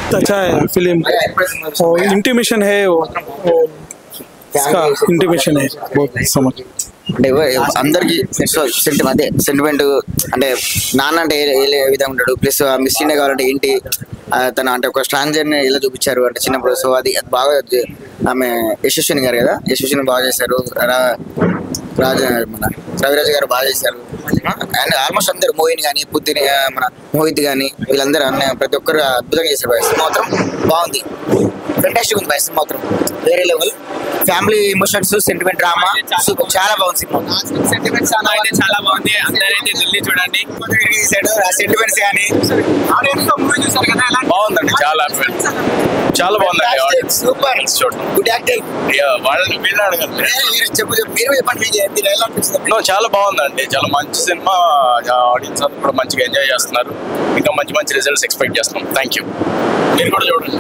अच्छा है फिल्म वो इंटीमेशन है वो वो इसका इंटीमेशन है बहुत समझ అంటే ఎవ- అందరికి సెంటిమెంట్ అదే సెంటిమెంట్ అంటే నాన్న అంటే ఏ ఏ విధంగా ఉంటాడు ప్లస్ మిస్ ఇండియా కావాలంటే ఏంటి ఆ, తన అంటే ఒక స్ట్రాంజర్ ని ఎలా చూపించారు అంటే చిన్నప్పుడు సో అది అది బాగా అది- ఆమె యశస్విని గారు కదా యశస్విని బాగా చేశారు రా- రాజ మన రవిరాజు గారు బాగా చేశారు అండ్ ఆల్మోస్ట్ అందరు మోహిని కానీ పుత్తిని ఆ, మన మోహిత్ కానీ వీళ్ళందరూ అన్న ప్రతి ఒక్కరు అద్భుతంగా చేశారు బాయ్ సినిమా మాత్రం బాగుంది ఫెంటాస్టిక్ ఉంది బాయ్ సినిమా మాత్రం వేరే level family emotions sentiment drama super చాలా బాగుంది సినిమా సెంటిమెంట్స్ అయితే చాలా బాగుంది అందరైతే ఢిల్లీ చూడండి సెంటిమెంట్స్ కానీ బాగుందండి చాలా చాలా బాగుందండి ఆడియన్స్ సూపర్ చూడండి గుడ్ యాక్టింగ్ ఇక వాళ్ళని వీళ్ళు అడగండి మీరు చెప్పు చెప్పు మీరు చెప్పండి మీకు ఏంటి ఎలా అనిపిస్తుంది నో చాలా బాగుందండి చాలా మంచి సినిమా ఆడియన్స్ అందరూ కూడా మంచిగా ఎంజాయ్ చేస్తున్నారు ఇంకా మంచి మంచి రిజల్ట్స్ ఎక్స్పెక్ట్ చేస్తున్నాం థ్యాంక్ యూ మీరు కూడా చూడండి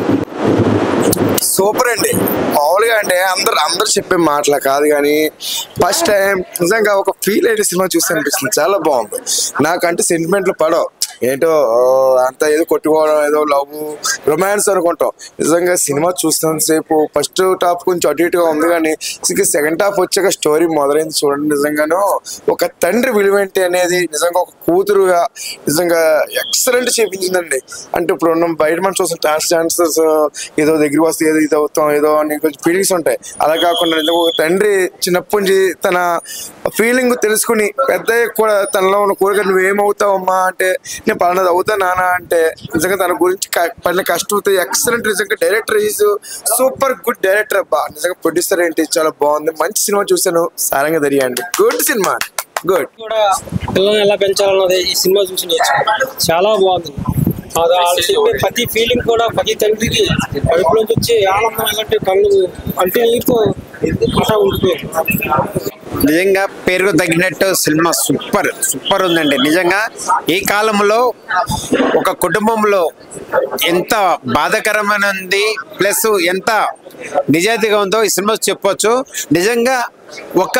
సూపర్ అండి మామూలుగా అంటే అందరు అందరు చెప్పే మాటలు కాదు కానీ ఫస్ట్ టైం నిజంగా ఒక ఫీల్ అయిన సినిమా చూస్తే అనిపిస్తుంది చాలా బాగుంది నాకంటే సెంటిమెంట్లు పడవు ఏంటో ఓ, అంత ఏదో కొట్టుకోవడం ఏదో లవ్ రొమాన్స్ అనుకుంటాం నిజంగా సినిమా చూస్తున్నంత సేపు ఫస్ట్ టాప్ కొంచెం అటు ఇటుగా ఉంది కానీ ఇంకా సెకండ్ హాఫ్ వచ్చాక స్టోరీ మొదలైంది చూడండి నిజంగాను ఒక తండ్రి విలువేంటి అనేది నిజంగా ఒక కూతురుగా నిజంగా ఎక్సలెంట్ చేపించిందండి అంటే ఇప్పుడు ఉన్న బయట మనం చూసిన డాన్స్ డాన్సర్స్ ఏదో దగ్గర వస్తే ఏదో ఇది అవుతాం ఏదో అని కొంచెం ఫీలింగ్స్ ఉంటాయి అలా కాకుండా నిజంగా ఒక తండ్రి చిన్నప్పటి నుంచి తన ఫీలింగ్ తెలుసుకుని పెద్ద కూడా తనలో ఉన్న కోరిక నువ్వు ఏమవుతావమ్మా అంటే నేను పలానాది అవుతా నానా అంటే నిజంగా తన గురించి క- పడిన కష్టంతో ఎక్సలెంట్ నిజంగా director is super good director అబ్బా నిజంగా ప్రొడ్యూసర్ ఏంటి చాలా బాగుంది మంచి సినిమా చూశాను సారంగా దరియండి గుడ్ సినిమా గుడ్ కూడా పిల్లల్ని ఎలా పెంచాలన్నది ఈ సినిమా చూసి నేర్చుకున్నాను చాలా బాగుంది అది వాళ్ళు చెప్పే ప్రతి ఫీలింగ్ కూడా ప్రతి తండ్రికి కడుపులో నుంచి వచ్చే ఆనందం ఎలాంటి కళ్ళు అంటే నీకు అట్లా ఉండిపోయింది నిజంగా పేరుకు తగినట్టు సినిమా సూపర్ సూపర్ ఉందండి నిజంగా ఈ కాలంలో ఒక కుటుంబంలో ఎంత బాధాకరమైన ఉంది ప్లస్ ఎంత నిజాయితీగా ఉందో ఈ సినిమా చెప్పొచ్చు నిజంగా ఒక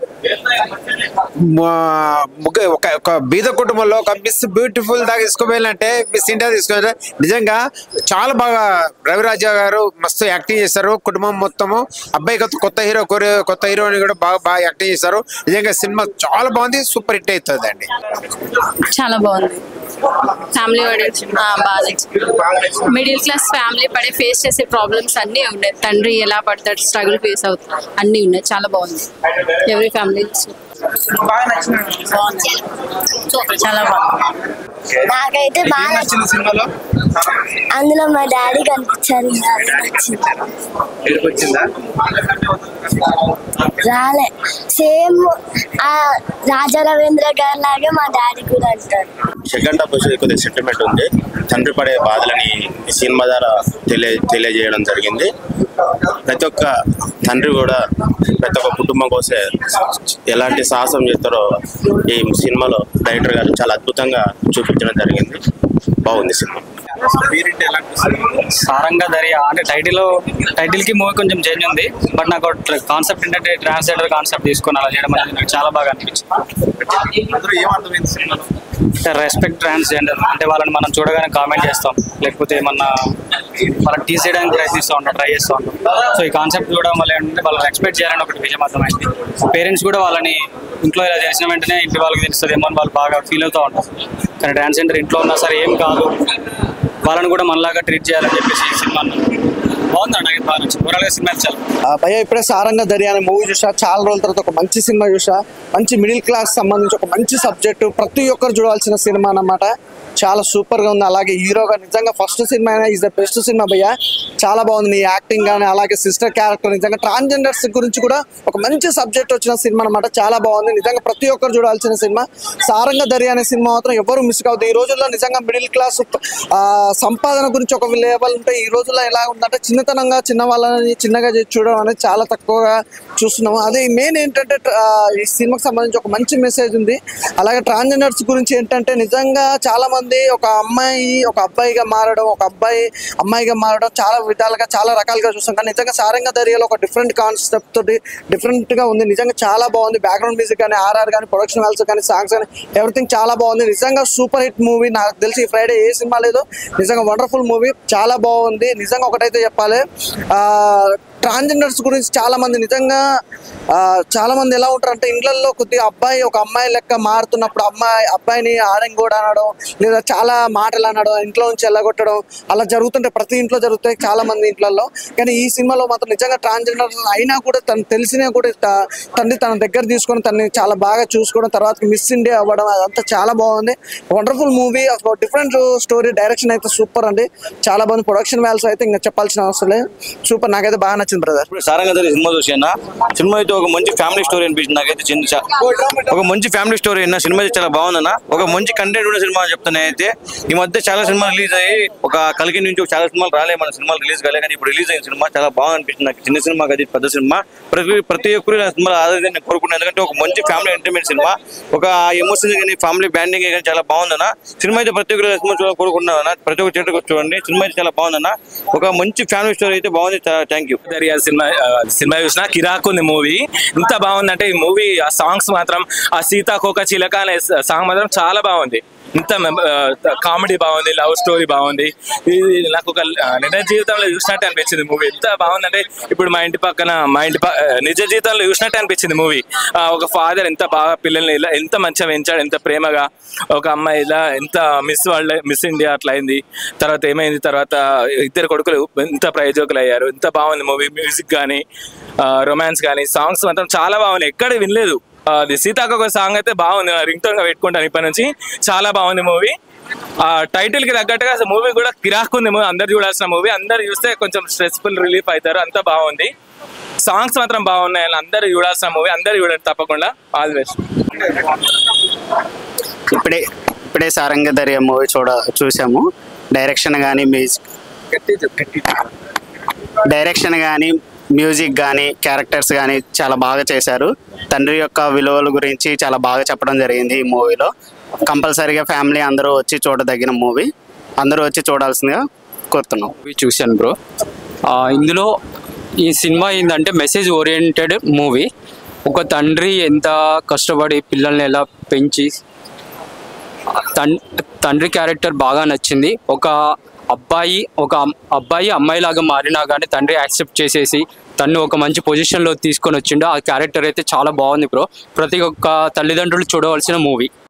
మా- ముగ్గురు- ఒక ఒక బీద కుటుంబంలో ఒక మిస్ బ్యూటిఫుల్ దాకా తీసుకుపోయాలంటే మిస్ ఇండియా తీసుకుపోయారు నిజంగా చాలా బాగా రవిరాజా గారు మస్తు యాక్టింగ్ చేశారు కుటుంబం మొత్తము అబ్బాయి కొత్త కొత్త హీరో కొరి- కొత్త హీరోని కూడా బాగా బాగా యాక్టింగ్ చేశారు నిజంగా సినిమా చాలా బాగుంది సూపర్ హిట్ అవుతుంది అండి చాలా బాగుంది ఫ్యామిలీ బాగా మిడిల్ క్లాస్ ఫ్యామిలీ పడే ఫేస్ చేసే ప్రాబ్లమ్స్ అన్నీ ఉన్నాయి తండ్రి ఎలా పడతాడు స్ట్రగుల్ ఫేస్ అవుతాడు అన్నీ ఉన్నాయి చాలా బాగుంది ఎవరి ఫ్యామిలీ చాలా బాగుంది నాకైతే బాగా నచ్చింది సినిమాలో అందులో మా డాడీ కనిపించారు అది నచ్చింది ఏడుపు వచ్చిందా రాలే సేమ్ ఆ రాజా రవీంద్ర గారి లాగే మా డాడీ కూడా అంటారు సెకండ్ హాఫ్ వచ్చేది కొద్దిగా సెంటిమెంట్ ఉంది తండ్రి పడే బాధలని ఈ సినిమా ద్వారా తెలియ తెలియజేయడం జరిగింది ప్రతి ఒక్క తండ్రి కూడా ప్రతి ఒక్క కుటుంబం కోసం ఎలాంటి సాహసం చేస్తారో ఈ సినిమాలో డైరెక్టర్ గారు చాలా అద్భుతంగా చూపించడం జరిగింది బాగుంది సినిమా మీరింటి ఎలా అనిపిస్తుంది సారంగా దర్యా అంటే టైటిల్ టైటిల్ కి మూవీ కొంచెం చేంజ్ ఉంది బట్ నాకు కాన్సెప్ట్ ఏంటంటే ట్రాన్స్జెండర్ కాన్సెప్ట్ తీసుకొని అలా చేయడం అనేది నాకు చాలా బాగా అనిపించింది అందరూ ఏమర్థమైంది సినిమాలో రెస్పెక్ట్ ట్రాన్స్జెండర్ అంటే వాళ్ళని మనం చూడగానే కామెంట్ చేస్తాం లేకపోతే ఏమన్నా వాళ్ళని తీసేయడానికి ప్రయత్నిస్తూ ఉంటాం ట్రై చేస్తూ ఉంటాం సో ఈ కాన్సెప్ట్ చూడడం వల్ల ఏంటంటే వాళ్ళని ఎక్స్పెక్ట్ చేయాలని ఒకటి విషయం అర్థమైంది పేరెంట్స్ కూడా వాళ్ళని ఇంట్లో ఇలా చేసిన వెంటనే ఇంటి వాళ్ళకి తెలుస్తుందేమో అని వాళ్ళు బాగా ఫీల్ అవుతూ ఉంటారు కానీ ట్రాన్స్జెండర్ ఇంట్లో ఉన్నా సరే ఏం కాదు వాళ్ళని కూడా మనలాగా ట్రీట్ చేయాలని చెప్పేసి ఈ సినిమా బాగుంది నాకు బాగా నచ్చింది ఓవరాల్గా సినిమా చాలా భయ ఇప్పుడే సారంగా దర్యా అనే మూవీ చూసా చాలా రోజుల తర్వాత ఒక మంచి సినిమా చూసా మంచి మిడిల్ క్లాస్ సంబంధించి ఒక మంచి సబ్జెక్టు ప్రతి ఒక్కరు చూడాల్సిన సినిమా అన్నమాట చాలా సూపర్ గా ఉంది అలాగే హీరోగా నిజంగా ఫస్ట్ సినిమా అయినా ఈజ్ ద బెస్ట్ సినిమా భయ్య చాలా బాగుంది నీ యాక్టింగ్ కానీ అలాగే సిస్టర్ క్యారెక్టర్ నిజంగా ట్రాన్స్జెండర్స్ గురించి కూడా ఒక మంచి సబ్జెక్ట్ వచ్చిన సినిమా అనమాట చాలా బాగుంది నిజంగా ప్రతి ఒక్కరు చూడాల్సిన సినిమా సారంగా దర్యా అనే సినిమా మాత్రం ఎవరు మిస్ కావద్దు ఈ రోజుల్లో నిజంగా మిడిల్ క్లాస్ సంపాదన గురించి ఒక లెవెల్ ఉంటే ఈ రోజుల్లో ఎలా ఉందంటే చిన్నతనంగా చిన్న వాళ్ళని చిన్నగా చేసి చూడడం అనేది చాలా తక్కువగా చూస్తున్నాము అదే మెయిన్ ఏంటంటే ఆ, ఈ సినిమాకి సంబంధించి ఒక మంచి మెసేజ్ ఉంది అలాగే ట్రాన్స్జెండర్స్ గురించి ఏంటంటే నిజంగా చాలా మంది బాగుంది ఒక అమ్మాయి ఒక అబ్బాయిగా మారడం ఒక అబ్బాయి అమ్మాయిగా మారడం చాలా విధాలుగా చాలా రకాలుగా చూస్తాం కానీ నిజంగా సారంగ దర్యాలో ఒక డిఫరెంట్ కాన్సెప్ట్ తోటి డిఫరెంట్ గా ఉంది నిజంగా చాలా బాగుంది బ్యాక్గ్రౌండ్ మ్యూజిక్ కానీ ఆర్ఆర్ కానీ ప్రొడక్షన్ వాల్స్ కానీ సాంగ్స్ కానీ ఎవ్రీథింగ్ చాలా బాగుంది నిజంగా సూపర్ హిట్ మూవీ నాకు తెలిసి ఈ ఫ్రైడే ఏ సినిమా లేదు నిజంగా వండర్ఫుల్ మూవీ చాలా బాగుంది నిజంగా ఒకటైతే చెప్పాలి ఆ ట్రాన్స్జెండర్స్ గురించి చాలా మంది నిజంగా ఆ, చాలా మంది ఎలా ఉంటారు అంటే ఇండ్లలో కొద్దిగా అబ్బాయి ఒక అమ్మాయి లెక్క మారుతున్నప్పుడు అమ్మాయి అబ్బాయిని ఆడంగోడ అనడం లేదా చాలా మాటలు అనడం ఇంట్లో నుంచి వెళ్ళగొట్టడం అలా జరుగుతుంటే ప్రతి ఇంట్లో జరుగుతాయి చాలా మంది ఇంట్లలో కానీ ఈ సినిమాలో మాత్రం నిజంగా ట్రాన్స్జెండర్ అయినా కూడా తను తెలిసినా కూడా త- తండ్రి తన దగ్గర తీసుకొని తనని చాలా బాగా చూసుకోవడం తర్వాత మిస్ ఇండియా అవ్వడం అదంతా చాలా బాగుంది wonderful movie different story direction అయితే సూపర్ అండి చాలా బాగుంది ప్రొడక్షన్ వాల్స్ అయితే ఇంకా చెప్పాల్సిన అవసరం లేదు సూపర్ నాకైతే బాగా నచ్చింది బ్రదర్ సారంగధరి సినిమా చూసాను సినిమా అయితే ఒక మంచి ఫ్యామిలీ స్టోరీ అనిపించింది నాకైతే చిన్న చా- ఒక మంచి ఫ్యామిలీ స్టోరీ అన్న సినిమా అయితే చాలా బాగుందన్న ఒక మంచి కంటెంట్ ఉన్న సినిమా అని చెప్తాను అయితే ఈ మధ్య చాలా సినిమాలు రిలీజ్ అయ్యి ఒక కలిగి నుంచి ఒక చాలా సినిమాలు రాలే మన సినిమాలు రిలీజ్ కాలే కానీ ఇప్పుడు రిలీజ్ అయిన సినిమా చాలా బాగా అనిపిస్తుంది నాకు చిన్న సినిమా కదా పెద్ద సినిమా ప్రతి ప్రతి ఒక్కరు నా సినిమా ఆదరణ నేను కోరుకున్నాను ఎందుకంటే ఒక మంచి ఫ్యామిలీ ఎంటర్టైన్మెంట్ సినిమా ఒక ఎమోషన్స్ కానీ ఫ్యామిలీ బ్యాండింగ్ కానీ చాలా బాగుందన్న సినిమా అయితే ప్రతి ఒక్కరు సినిమా చూడాలి కోరుకుంటున్నాను ప్రతి ఒక్క థియేటర్కి వచ్చి చూడండి సినిమా అయితే చాలా బాగుందన్న ఒక మంచి ఫ్యామిలీ స్టోరీ అయితే బాగుంది థ్యాంక్ యూ దర్యా సినిమా ఆ, సినిమా చూసిన కిరాక్ ఉంది మూవీ ఎంత బాగుందంటే ఈ మూవీ ఆ సాంగ్స్ మాత్రం ఆ సీతాకోక చిలక అనే సాంగ్ మాత్రం చాలా బాగుంది ఇంత కామెడీ బాగుంది లవ్ స్టోరీ బాగుంది ఇది నాకు ఒక ఆ, నిజ జీవితంలో చూసినట్టు అనిపించింది మూవీ ఎంత బాగుందంటే ఇప్పుడు మా ఇంటి పక్కన మా ఇంటి ప- ఆ, నిజ జీవితంలో చూసినట్టు అనిపించింది మూవీ ఒక ఫాదర్ ఎంత బాగా పిల్లల్ని ఇలా ఎంత మంచిగా పెంచాడు ఎంత ప్రేమగా ఒక అమ్మాయి ఇలా ఎంత మిస్ వాళ్ళ మిస్ ఇండియా అట్లా అయింది తర్వాత ఏమైంది తర్వాత ఇద్దరు కొడుకులు ఎంత ప్రయోజకులు అయ్యారు ఎంత బాగుంది మూవీ మ్యూజిక్ కానీ రొమాన్స్ కానీ సాంగ్స్ మాత్రం చాలా బాగున్నాయి ఎక్కడ వినలేదు ఆ, అది సీతాకొక సాంగ్ అయితే బాగుంది రింగ్ టోన్ గా పెట్టుకుంటాను ఇప్పటి నుంచి చాలా బాగుంది మూవీ ఆ టైటిల్ కి తగ్గట్టుగా అసలు మూవీ కూడా కిరాక్ ఉంది మూవీ అందరు చూడాల్సిన మూవీ అందరు చూస్తే కొంచెం స్ట్రెస్ఫుల్ రిలీఫ్ అవుతారు అంతా బాగుంది సాంగ్స్ మాత్రం బాగున్నాయి అలా అందరు చూడాల్సిన మూవీ అందరు చూడండి తప్పకుండా ఆల్ ది బెస్ట్ ఇప్పుడే ఇప్పుడే సారంగ దర్యా మూవీ చూడ చూసాము డైరెక్షన్ కానీ మ్యూజిక్ డైరెక్షన్ కానీ మ్యూజిక్ కానీ క్యారెక్టర్స్ కానీ చాలా బాగా చేశారు తండ్రి యొక్క విలువల గురించి చాలా బాగా చెప్పడం జరిగింది ఈ మూవీలో కంపల్సరీగా ఫ్యామిలీ అందరూ వచ్చి చూడదగిన మూవీ అందరూ వచ్చి చూడాల్సిందిగా కోరుతున్నాం మూవీ చూశాను బ్రో ఆ, ఇందులో ఈ సినిమా ఏంటంటే మెసేజ్ ఓరియంటెడ్ మూవీ ఒక తండ్రి ఎంత కష్టపడి పిల్లల్ని ఎలా పెంచి తన్ తండ్రి క్యారెక్టర్ బాగా నచ్చింది ఒక అబ్బాయి ఒక అమ్- అబ్బాయి అమ్మాయి లాగా మారినా కానీ తండ్రి యాక్సెప్ట్ చేసేసి తను ఒక మంచి పొజిషన్లో తీసుకొని వచ్చిండు ఆ క్యారెక్టర్ అయితే చాలా బాగుంది బ్రో ప్రతి ఒక్క తల్లిదండ్రులు చూడవలసిన మూవీ